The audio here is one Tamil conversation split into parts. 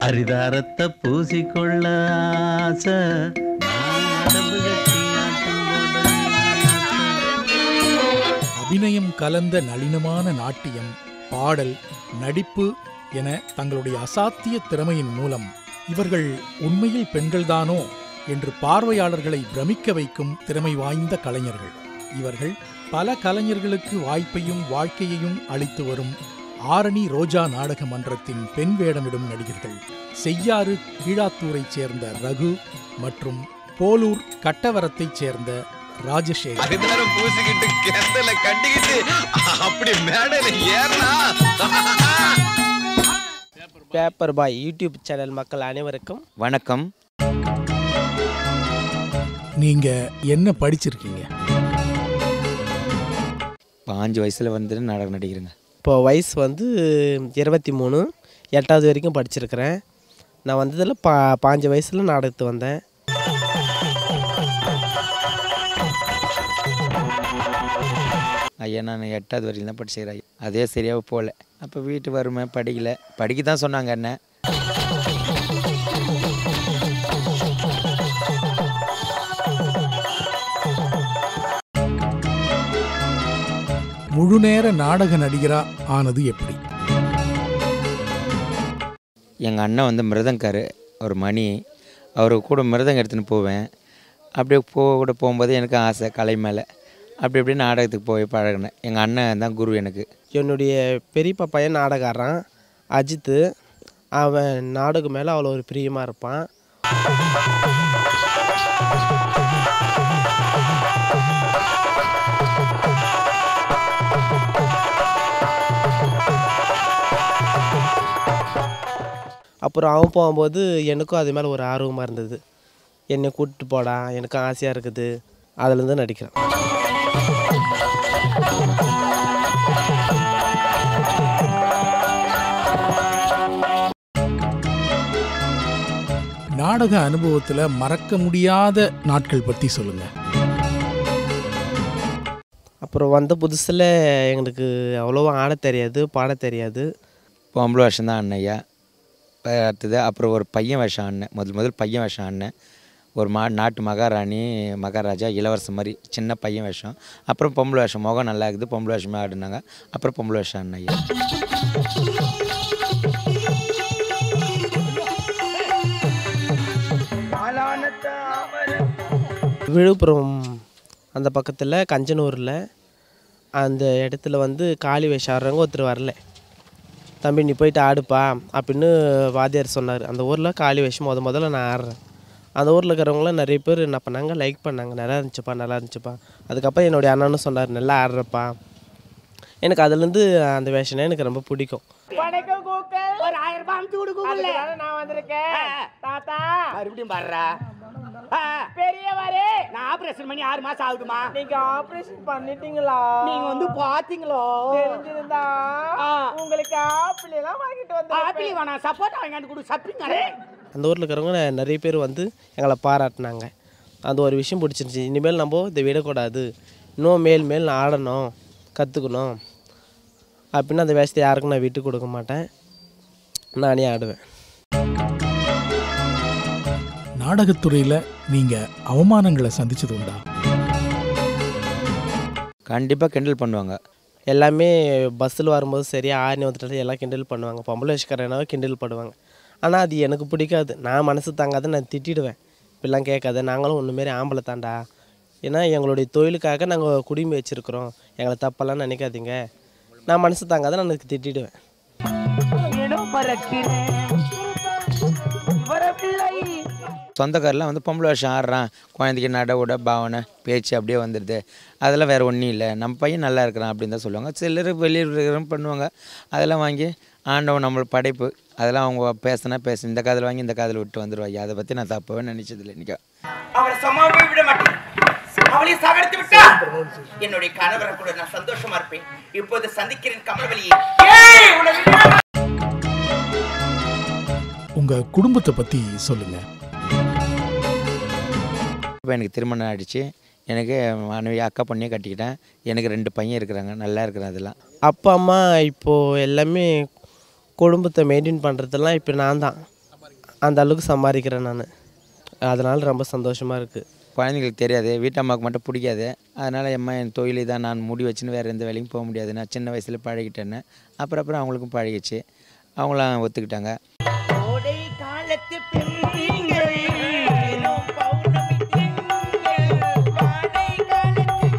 அரிதாரத்தை பூசிக்கொள்ள ஆசை நான் அடவு கட்டி ஆட்டம் போட ஆசை. அபிநயம் கலந்த நளினமான நாட்டியம் பாடல் நடிப்பு என தங்களுடைய அசாத்திய திறமையின் மூலம் இவர்கள் உண்மையில் பெண்கள்தானோ என்று பார்வையாளர்களை பிரமிக்க வைக்கும் திறமை வாய்ந்த கலைஞர்கள் இவர்கள் பல கலைஞர்களுக்கு வாய்ப்பையும் வாழ்க்கையையும் அளித்து வரும் ஆரணி ரோஜா நாடக மன்றத்தின் பெண் வேடமிடும் நடிகர்கள் செய்யாறு கீழாத்தூரைச் சேர்ந்த ரகு மற்றும் போலூர் கட்டவரத்தைச் சேர்ந்த ராஜசேகர் அரிதாரம் பூசிக்கிட்டு கெந்தல கட்டிக்கிட்டு அப்படி மேடையில ஏறினா பேப்பர் பாய் யூடியூப் சேனல் மக்கள் அனைவருக்கும் வணக்கம் நீங்க என்ன படிச்சிருக்கீங்க பாஞ்சு வயசுல வந்து நாடகம் நடிக்கிறேங்க இப்போ வயசு வந்து இருபத்தி மூணு எட்டாவது வரைக்கும் படிச்சிருக்கிறேன் நான் வந்ததில் பா பாஞ்சு வயசில் நாடகத்து வந்தேன் ஐயா நான் எட்டாவது வரையிலும் தான் படிச்சுக்கிறேன் ஐயா அதே சரியாக போகல அப்போ வீட்டு வறுமை படிக்கல படிக்க தான் சொன்னாங்க என்ன முழுநேர நாடக நடிகரா ஆனது எப்படி எங்கள் அண்ணன் வந்து மிருதங்காரு ஒரு மணி அவர் கூட மிருதங்க எடுத்துன்னு போவேன் அப்படியே போ கூட போகும்போது எனக்கு ஆசை கலை மேலே அப்படி இப்படி நாடகத்துக்கு போய் பழகினேன் எங்கள் அண்ணன் தான் குரு எனக்கு என்னுடைய பெரியப்பா பையன் நாடகாரன் அஜித்து அவன் நாடகம் மேலே அவ்வளோ ஒரு பிரியமாக இருப்பான் அப்புறம் அவன் போகும்போது எனக்கும் அது மேலே ஒரு ஆர்வமாக இருந்தது என்னை கூப்பிட்டு போடா எனக்கும் ஆசையாக இருக்குது அதுலேருந்து நடிக்கிறேன் நாடக அனுபவத்துல மறக்க முடியாத நாட்கள் பத்தி சொல்லுங்க அப்புறம் வந்த புதுசில் எங்களுக்கு அவ்வளோவா ஆட தெரியாது பாட தெரியாது பொம்பளை வேஷம் தான் அண்ணையா அடுத்தது அப்புறம் ஒரு பையன் வேஷம் ஆடினேன் முதல் முதல் பையன் வேஷம் ஆடினேன் ஒரு மா நாட்டு மகாராணி மகாராஜா இளவரசன் மாதிரி சின்ன பையன் வேஷம் அப்புறம் பொம்பளை வேஷம் முகம் நல்லா இருக்குது பொம்பளை வேஷமே ஆடினாங்க அப்புறம் பொம்பளை வேஷம் ஆடினேன் ஐயா விழுப்புரம் அந்த பக்கத்தில் கஞ்சனூரில் அந்த இடத்துல வந்து காளி வேஷம் ஆடுறவங்க ஒருத்தர் வரல தம்பி நீ போயிட்டு ஆடுப்பா அப்படின்னு வாத்தியார் சொன்னார் அந்த ஊரில் காளி வேஷம் முத முதல்ல நான் ஆடுறேன் அந்த ஊரில் இருக்கிறவங்களாம் நிறைய பேர் என்ன பண்ணாங்க லைக் பண்ணாங்க நல்லா இருந்துச்சுப்பா நல்லா இருந்துச்சுப்பா அதுக்கப்புறம் என்னுடைய அண்ணனும் சொன்னார் நல்லா ஆடுறப்பா எனக்கு அதுலேருந்து அந்த வேஷனை எனக்கு ரொம்ப பிடிக்கும் ஒரு ஆயிரம் ரூபாய் அமுச்சு கொடுக்க நான் வந்திருக்கேன் தாத்தா மறுபடியும் பாடுறா பெரியவரே நான் ஆபரேஷன் பண்ணி ஆறு மாசம் ஆகுதுமா நீங்க ஆப்ரேஷன் பண்ணிட்டீங்களா நீங்க வந்து பாத்தீங்களோ தெரிஞ்சிருந்தா உங்களுக்கு ஆப்பிள் எல்லாம் வாங்கிட்டு வந்து ஆப்பிளி வேணாம் சப்போட்டா வாங்கிட்டு கொடு சப்பிங்க அந்த ஊரில் இருக்கிறவங்க நிறைய பேர் வந்து எங்களை பாராட்டினாங்க அந்த ஒரு விஷயம் பிடிச்சிருந்துச்சி இனிமேல் நம்ம இதை விடக்கூடாது இன்னும் மேல் மேல் நான் ஆடணும் கற்றுக்கணும் அப்படின்னு அந்த வேஷத்தை யாருக்கும் நான் விட்டு கொடுக்க மாட்டேன் நானே ஆடுவேன் நாடகத்துறையில நீங்க அவமானங்களை சந்திச்சது உண்டா கண்டிப்பாக கிண்டல் பண்ணுவாங்க எல்லாமே பஸ்ஸில் வரும்போது சரி ஆரணி வந்துட்டு எல்லாம் கிண்டல் பண்ணுவாங்க பொம்பளை வச்சுக்காரனாவே கிண்டல் பண்ணுவாங்க ஆனால் அது எனக்கு பிடிக்காது நான் மனசு தாங்காத நான் திட்டிடுவேன் இப்படிலாம் கேட்காத நாங்களும் ஒன்று மாரி ஆம்பளை தாண்டா ஏன்னா எங்களுடைய தொழிலுக்காக நாங்கள் குடிமை வச்சுருக்குறோம் எங்களை தப்பெல்லாம் நினைக்காதீங்க நான் மனசு தாங்காத நான் அதுக்கு திட்டிடுவேன் சொந்தக்காரெலாம் வந்து பொம்பளை வேஷம் ஆடுறான் குழந்தைக்கு நட உட பாவனை பேச்சு அப்படியே வந்துடுது அதெல்லாம் வேறு ஒன்றும் இல்லை நம்ம பையன் நல்லா இருக்கிறான் அப்படின்னு தான் சொல்லுவாங்க சிலர் வெளியூர் இருக்கிறவங்க பண்ணுவாங்க அதெல்லாம் வாங்கி ஆண்டவன் நம்மள படைப்பு அதெல்லாம் அவங்க பேசினா பேசு இந்த காதில் வாங்கி இந்த காதில் விட்டு வந்துடுவாங்க அதை பற்றி நான் தப்பவே நினச்சதில்லை இன்றைக்கி அவளை சமாவே விட மாட்டேன் அவளையும் சாகடித்து விட்டா என்னுடைய கணவரை கூட நான் சந்தோஷமா இருப்பேன் இப்போது சந்திக்கிறேன் கமலவலியை ஏய், உன்னை விட உங்க குடும்பத்தை பத்தி சொல்லுங்க இப்போ எனக்கு திருமணம் ஆயிடுச்சு எனக்கு மனைவி அக்கா பொண்ணையும் கட்டிக்கிட்டேன் எனக்கு ரெண்டு பையன் இருக்கிறாங்க நல்லா இருக்கிறேன் அதெல்லாம் அப்பா அம்மா இப்போது எல்லாமே குடும்பத்தை மெயின்டைன் பண்ணுறதெல்லாம் இப்போ நான் தான் அந்த அளவுக்கு சம்பாதிக்கிறேன் நான் அதனால் ரொம்ப சந்தோஷமாக இருக்குது குழந்தைங்களுக்கு தெரியாது வீட்டம்மாவுக்கு மட்டும் பிடிக்காது அதனால் எம்மா என் தொழிலை தான் நான் முடி வச்சுன்னு வேறு எந்த வேலைக்கும் போக முடியாது நான் சின்ன வயசில் பழகிட்டேன்னு அப்புறம் அப்புறம் அவங்களுக்கும் பழகிச்சு அவங்களாம் ஒத்துக்கிட்டாங்க கோடை காலத்து பெண்கள் தினம் பௌர்ணமி திங்கள் வாடை காலத்து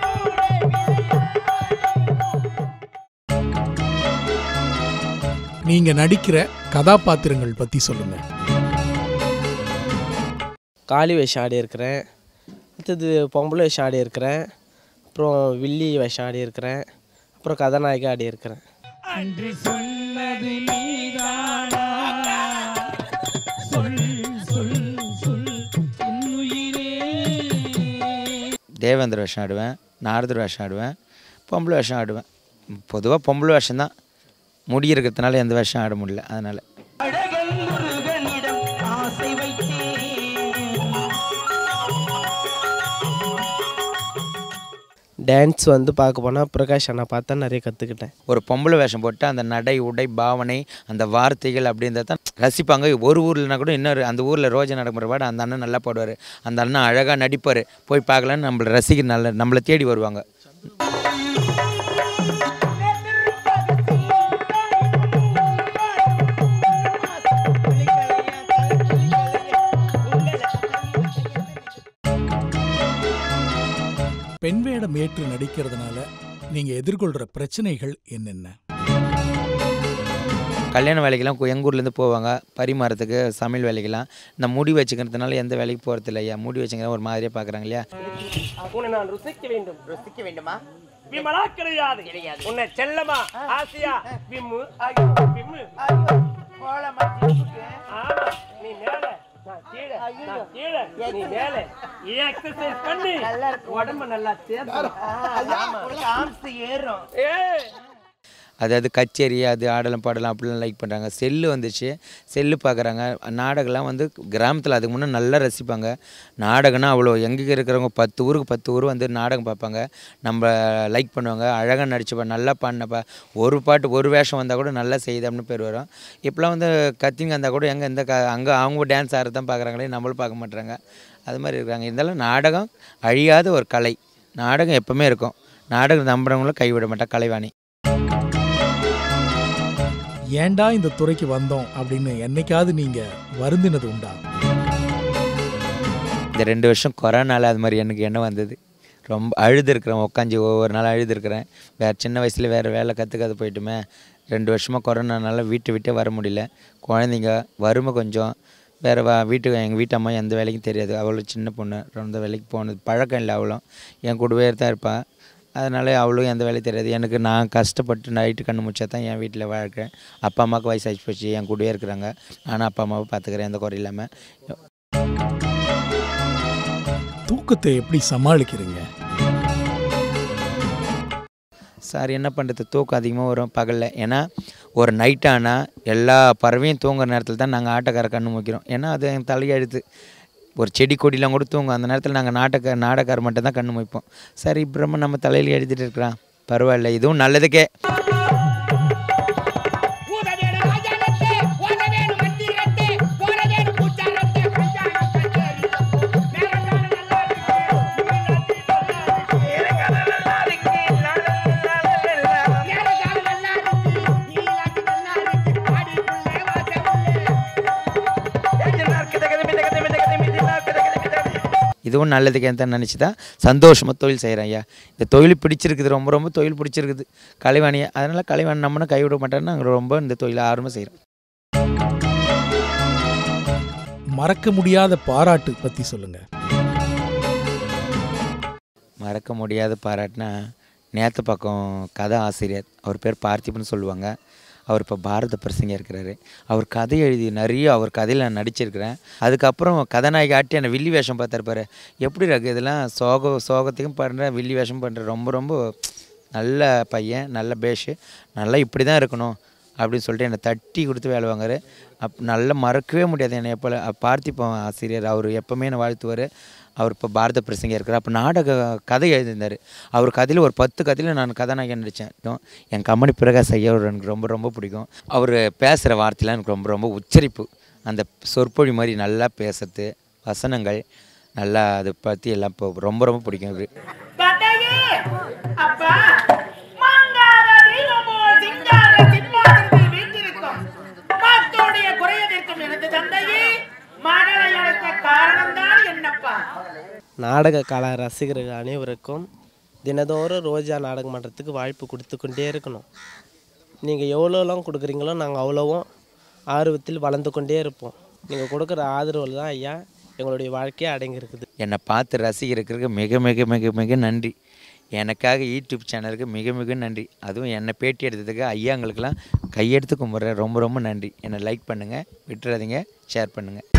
நீங்க நடிக்கிற கதாபாத்திரங்கள் பத்தி சொல்லுங்க காளி வேஷம் ஆடி இருக்கிறேன் அடுத்தது பொம்பளை வேஷம் ஆடி இருக்கிறேன் அப்புறம் வில்லி வேஷம் ஆடி இருக்கிறேன் அப்புறம் கதாநாயகி ஆடி இருக்கிறேன் அன்று சொன்னது நீதானா சொல் சொல் சொல் என்னுயிரே தேவேந்திர வேஷம் ஆடுவேன் நாரதர் வேஷம் ஆடுவேன் பொம்பளை வேஷம் ஆடுவேன் பொதுவாக பொம்பளை வேஷம் தான் முடி இருக்கிறதுனால எந்த வேஷம் ஆட முடியல அதனால் அழகன் முருகனிடம் ஆசை வைத்தேன் டான்ஸ் வந்து பார்க்க போனால் பிரகாஷ் அண்ணா பார்த்தா நிறைய கற்றுக்கிட்டேன் ஒரு பொம்பளை வேஷம் போட்டு அந்த நடை உடை பாவனை அந்த வார்த்தைகள் அப்படின்றத தான் ரசிப்பாங்க ஒரு ஊர்லனா கூட இன்னொரு அந்த ஊரில் ரோஜா நடக்கிற பாடு அந்த அண்ணன் நல்லா பாடுவார் அந்த அண்ணன் அழகாக நடிப்பார் போய் பார்க்கலான்னு நம்மளை ரசிக்க நல்ல நம்மளை தேடி வருவாங்க பெண் வேடம் ஏற்று நடிக்கிறதுனால நீங்க எதிர்கொள்ற பிரச்சனைகள் என்னென்ன கல்யாண வேலைக்கெல்லாம் கு- எங்க ஊர்லேருந்து போவாங்க பரிமாறத்துக்கு சமையல் வேலைக்கெல்லாம் இந்த முடி வச்சுக்கிறதுனால எந்த வேலைக்கு போகிறது இல்லையா முடி வச்சுக்கிற ஒரு மாதிரியாக பார்க்குறாங்க இல்லையா உன்னை நான் ருசிக்க வேண்டும் ருசிக்க வேண்டுமா விமலா கிடையாது கிடையாது. உன்னை செல்லமா ஆசியா விம்மு விம்மு போலாமா ஜிம்முக்கு? ஆமா நீ மேல நான் கீழே நான் கீழே நீ மேல எக்ஸசைஸ் பண்ணி உடம்ப நல்லா சேர்த்து ஆமா, ஆம்ஸ் ஏறும் ஏய் அதாவது கச்சேரி அது ஆடலாம் பாடலாம் அப்படிலாம் லைக் பண்ணுறாங்க செல்லு வந்துச்சு செல்லு பார்க்குறாங்க நாடகம்லாம் வந்து கிராமத்தில் அதுக்கு முன்னே நல்லா ரசிப்பாங்க நாடகம்னா அவ்வளோ எங்கே இருக்கிறவங்க பத்து ஊருக்கு பத்து ஊர் வந்து நாடகம் பார்ப்பாங்க நம்ம லைக் பண்ணுவாங்க அழகாக நடிச்சுப்பா நல்லா பாடினப்பா ஒரு பாட்டு ஒரு வேஷம் வந்தால் கூட நல்லா செய்தம்னு பேர் வரும் இப்போலாம் வந்து கத்திங்க வந்தால் கூட எங்கே இந்த க அங்கே அவங்க டான்ஸ் ஆடுறது தான் பார்க்குறாங்களே நம்மளும் பார்க்க மாட்றாங்க அது மாதிரி இருக்காங்க இருந்தாலும் நாடகம் அழியாத ஒரு கலை நாடகம் எப்பவுமே இருக்கும் நாடகம் நம்புறவங்கள கைவிட மாட்டா கலைவாணி ஏன்டா இந்த துறைக்கு வந்தோம் அப்படின்னு என்னைக்காவது நீங்க வருந்தினது உண்டா இந்த ரெண்டு வருஷம் கொரோனால அது மாதிரி எனக்கு என்ன வந்தது ரொம்ப அழுதுருக்குறேன் உட்காந்து ஒவ்வொரு நாள் அழுதுருக்குறேன் வேறு சின்ன வயசில் வேறு வேலை கற்றுக்காத போயிட்டுமே ரெண்டு வருஷமாக கொரோனானால வீட்டை விட்டே வர முடியல குழந்தைங்க வறுமை கொஞ்சம் வேறு வா வீட்டுக்கு எங்கள் வீட்டு அம்மா எந்த வேலைக்கும் தெரியாது அவ்வளோ சின்ன பொண்ணு ரொம்ப வேலைக்கு போனது பழக்கம் இல்லை அவ்வளோ என் கூடவே தான் இருப்பாள் அதனால அவளும் எந்த வேலையும் தெரியாது எனக்கு நான் கஷ்டப்பட்டு நைட்டு கண்ணு முச்சா தான் என் வீட்டில் வாழ்க்கிறேன் அப்பா அம்மாவுக்கு வயசாகி போச்சு என் கூடவே இருக்கிறாங்க நானும் அப்பா அம்மாவை பார்த்துக்கிறேன் எந்த குறை இல்லாமல் தூக்கத்தை எப்படி சமாளிக்கிறீங்க சார் என்ன பண்ணுறது தூக்கம் அதிகமாக வரும் பகலில் ஏன்னா ஒரு நைட் ஆனால் எல்லா பறவையும் தூங்குற நேரத்தில் தான் நாங்கள் ஆட்டக்கார கண்ணு முக்கிறோம் ஏன்னா அது எங்கள் தலையெழுத்து ஒரு செடி கொடிலாம் கூட தூங்கும் அந்த நேரத்தில் நாங்கள் நாட்டக்க நாடக்கார மட்டும் தான் கண்ணு வைப்போம் சரி பிரம்ம நம்ம தலையில் எழுதிட்டு இருக்கிறான் பரவாயில்ல இதுவும் நல்லதுக்கே ஊதவேணு ராஜானத்தே, ஓதவேணு மந்திரத்தே, போரவேணு பூச்சானத்தே, பஞ்சானத்தே, மேலங்கான நல்லா இருக்கு, மேலங்கான நல்லா இருக்கு, நீலாட்டி நல்லா இருக்கு, பாடிக்குள்ளே வாசமுள்ளே. இதுவும் நல்லதுக்கே தான் நினச்சி தான் சந்தோஷமாக தொழில் செய்கிறேன் ஐயா இந்த தொழில் பிடிச்சிருக்குது ரொம்ப ரொம்ப தொழில் பிடிச்சிருக்குது கலைவாணியை அதனால் கலைவாணி நம்மனா கைவிட மாட்டேன்னு நாங்கள் ரொம்ப இந்த தொழிலை ஆர்வமாக செய்கிறோம் மறக்க முடியாத பாராட்டு பத்தி சொல்லுங்க மறக்க முடியாத பாராட்டுனா நேற்று பக்கம் கதை ஆசிரியர் அவர் பேர் பார்த்திபன் சொல்லுவாங்க அவர் இப்போ பாரத பிரசங்க இருக்கிறாரு அவர் கதை எழுதி நிறைய அவர் கதையில் நான் நடிச்சிருக்கிறேன் அதுக்கப்புறம் கதாநாயகி ஆட்டி என்னை வில்லி வேஷம் பார்த்துருப்பாரு எப்படி இருக்கு இதெல்லாம் சோக சோகத்தையும் பண்ணுறேன் வில்லி வேஷம் பண்ணுறேன் ரொம்ப ரொம்ப நல்ல பையன் நல்ல பேஷு நல்லா இப்படி தான் இருக்கணும் அப்படின்னு சொல்லிட்டு என்னை தட்டி கொடுத்து வேலை வாங்குறாரு அப் நல்லா மறக்கவே முடியாது என்னை எப்போ பார்த்திப்போம் ஆசிரியர் அவர் எப்போவுமே என்னை வாழ்த்துவார் அவர் இப்போ பாரத பிரசங்க இருக்கிறார் அப்போ நாடக கதை எழுதியிருந்தார் அவர் கதையில் ஒரு பத்து கதையில் நான் கதாநாயகன் நடித்தேன் என் கம்பெனி பிரகாஷ் ஐயா அவர் எனக்கு ரொம்ப ரொம்ப பிடிக்கும் அவர் பேசுகிற வார்த்தைலாம் எனக்கு ரொம்ப ரொம்ப உச்சரிப்பு அந்த சொற்பொழி மாதிரி நல்லா பேசுறது வசனங்கள் நல்லா அதை பற்றி எல்லாம் இப்போ ரொம்ப ரொம்ப பிடிக்கும் இது தந்தையே அப்பா மங்காத தெய்வமோ சிங்கார சிம்மாசனத்தில் வீற்றிருக்கும் மக்களுடைய குறையதற்கும் எனது தந்தையே மகளை அழைத்த காரணம்தான் என்னப்பா நாடக கலா ரசிகர்கள் அனைவருக்கும் தினதோறும் ரோஜா நாடக மன்றத்துக்கு வாய்ப்பு கொடுத்து கொண்டே இருக்கணும் நீங்கள் எவ்வளோலாம் கொடுக்குறீங்களோ நாங்கள் அவ்வளோவும் ஆர்வத்தில் வளர்ந்து கொண்டே இருப்போம் நீங்கள் கொடுக்குற ஆதரவில் தான் ஐயா எங்களுடைய வாழ்க்கையே அடங்கியிருக்குது என்னை பார்த்து ரசிக்கிறதுக்கு மிக மிக மிக மிக நன்றி எனக்காக யூடியூப் சேனலுக்கு மிக மிக நன்றி அதுவும் என்னை பேட்டி எடுத்ததுக்கு ஐயாங்களுக்கெல்லாம் கையெடுத்து கும்பிட்றேன் ரொம்ப ரொம்ப நன்றி என்னை லைக் பண்ணுங்கள் விட்டுறாதீங்க ஷேர் பண்ணுங்கள்